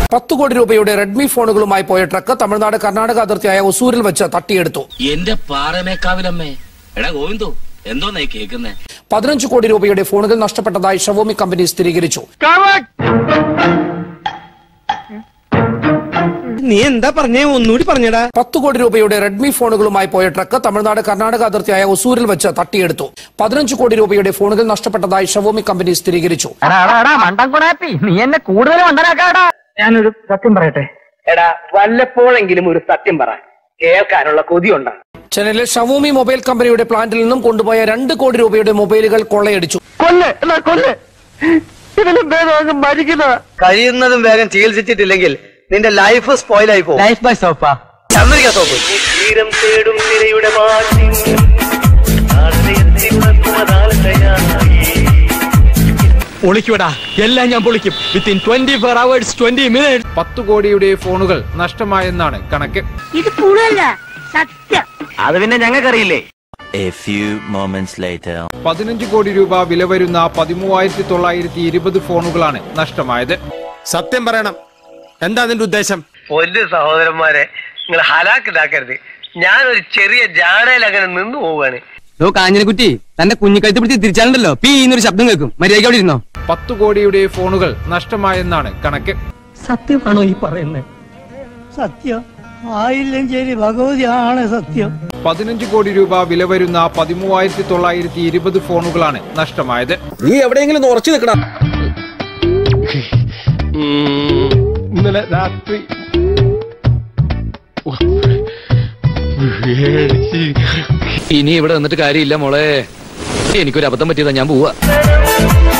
പത്ത് കോടി രൂപയുടെ റെഡ്മി ഫോണുകളുമായി പോയ ട്രക്ക് തമിഴ്നാട് കർണാടക അതിർത്തിയായ ഒസൂരിൽ വെച്ച് തട്ടിയെടുത്തു എന്റെ പാറമേക്കാവിലമ്മേ എടാ ഗോവിന്ദു എന്തോന്നായി കേക്കുന്നേ പതിനഞ്ച് കോടി രൂപയുടെ ഫോണുകൾ നഷ്ടപ്പെട്ടതായി ഷവോമി കമ്പനി സ്ഥിരീകരിച്ചു നീ എന്താ പറഞ്ഞേ ഒന്നുകൂടി പറഞ്ഞടാ പത്ത് കോടി രൂപയുടെ റെഡ്മി ഫോണുകളുമായി പോയ ട്രക്ക് തമിഴ്നാട് കർണാടക അതിർത്തിയായ ഒസൂരിൽ വെച്ച് തട്ടിയെടുത്തു പതിനഞ്ച് കോടി രൂപയുടെ ഫോണുകൾ നഷ്ടപ്പെട്ടതായി ഷവോമി കമ്പനി സ്ഥിരീകരിച്ചു മണ്ടൻകുടാപ്പി നീ എന്നെ കൂടുതൽ മണ്ടനാക്കാടാ ഞാനൊരു സത്യം പറയട്ടെ എടാ വല്ലപ്പോഴെങ്കിലും ഒരു സത്യം പറ കേൾക്കാനുള്ള കൊതിയുണ്ടാ ചെന്നൈയിലെ ഷവോമി മൊബൈൽ കമ്പനിയുടെ പ്ലാന്റിൽ നിന്നും കൊണ്ടുപോയ രണ്ട് കോടി രൂപയുടെ മൊബൈലുകൾ കൊള്ളയടിച്ചു കൊല്ല് എന്നാ കൊല്ല് ഇതിലും ഭേദം മരിക്കുന്ന കഴിയുന്നതും വേഗം ചികിത്സിച്ചിട്ടില്ലെങ്കിൽ നിന്റെ ലൈഫ് സ്പോയിൽ ആയി പോകും ലൈഫ് ബൈ സോപ്പാ ചന്ദ്രിക സോപ്പ് തീരം തേടും തിരയുടെ മാറ്റി പൊളിക്കൂടാ എല്ലാം ഞാൻ പൊളിക്കും within twenty four hours twenty minute പത്തു കോടിയുടെ ഫോണുകൾ നഷ്ടമായെന്നാണ് കണക്ക് ഇത് കൂടുതലല്ല സത്യം അത് പിന്നെ ഞങ്ങൾക്കറിയില്ലേ A few moments later. പതിനഞ്ച് കോടി രൂപ വില വരുന്ന പതിമൂവായിരത്തി തൊള്ളായിരത്തി ഇരുപത് ഫോണുകളാണ് നഷ്ടമായത് സത്യം പറയണം എന്താ നിന്റെ ഉദ്ദേശം പൊന്നു സഹോദരന്മാരെ നിങ്ങൾ ഹലാക്കിതാക്കരുത് ഞാനൊരു ചെറിയ ജാടയിൽ അങ്ങനെ നിന്നു പോവുകയാണ് ലോ കാഞ്ഞിനെക്കുറ്റി തന്റെ കുഞ്ഞിക്കഴുത്ത് പിടിച്ച് തിരിച്ചാലുണ്ടല്ലോ പീ എന്നൊരു ശബ്ദം കേൾക്കും മര്യാദയ്ക്ക് അവിടെ ഇരുന്നോ പത്തു കോടിയുടെ ഫോണുകൾ നഷ്ടമായെന്നാണ് കണക്ക് സത്യമാണോ ഈ പറയുന്നത് സത്യം ആയില്ലഞ്ചേരി ഭഗവതിയാണ് സത്യം പതിനഞ്ച് കോടി രൂപ വില വരുന്ന പതിമൂവായിരത്തി തൊള്ളായിരത്തി ഇരുപത് ഫോണുകളാണ് നഷ്ടമായത് നീ എവിടെയെങ്കിലും ഒന്ന് ഉറച്ചു നിൽക്കണം ഇന്നലെ രാത്രി ഇനി ഇവിടെ നിന്നിട്ട് കാര്യമില്ല മോളെ എനിക്കൊരു അബദ്ധം പറ്റിയതാ ഞാൻ പോവാ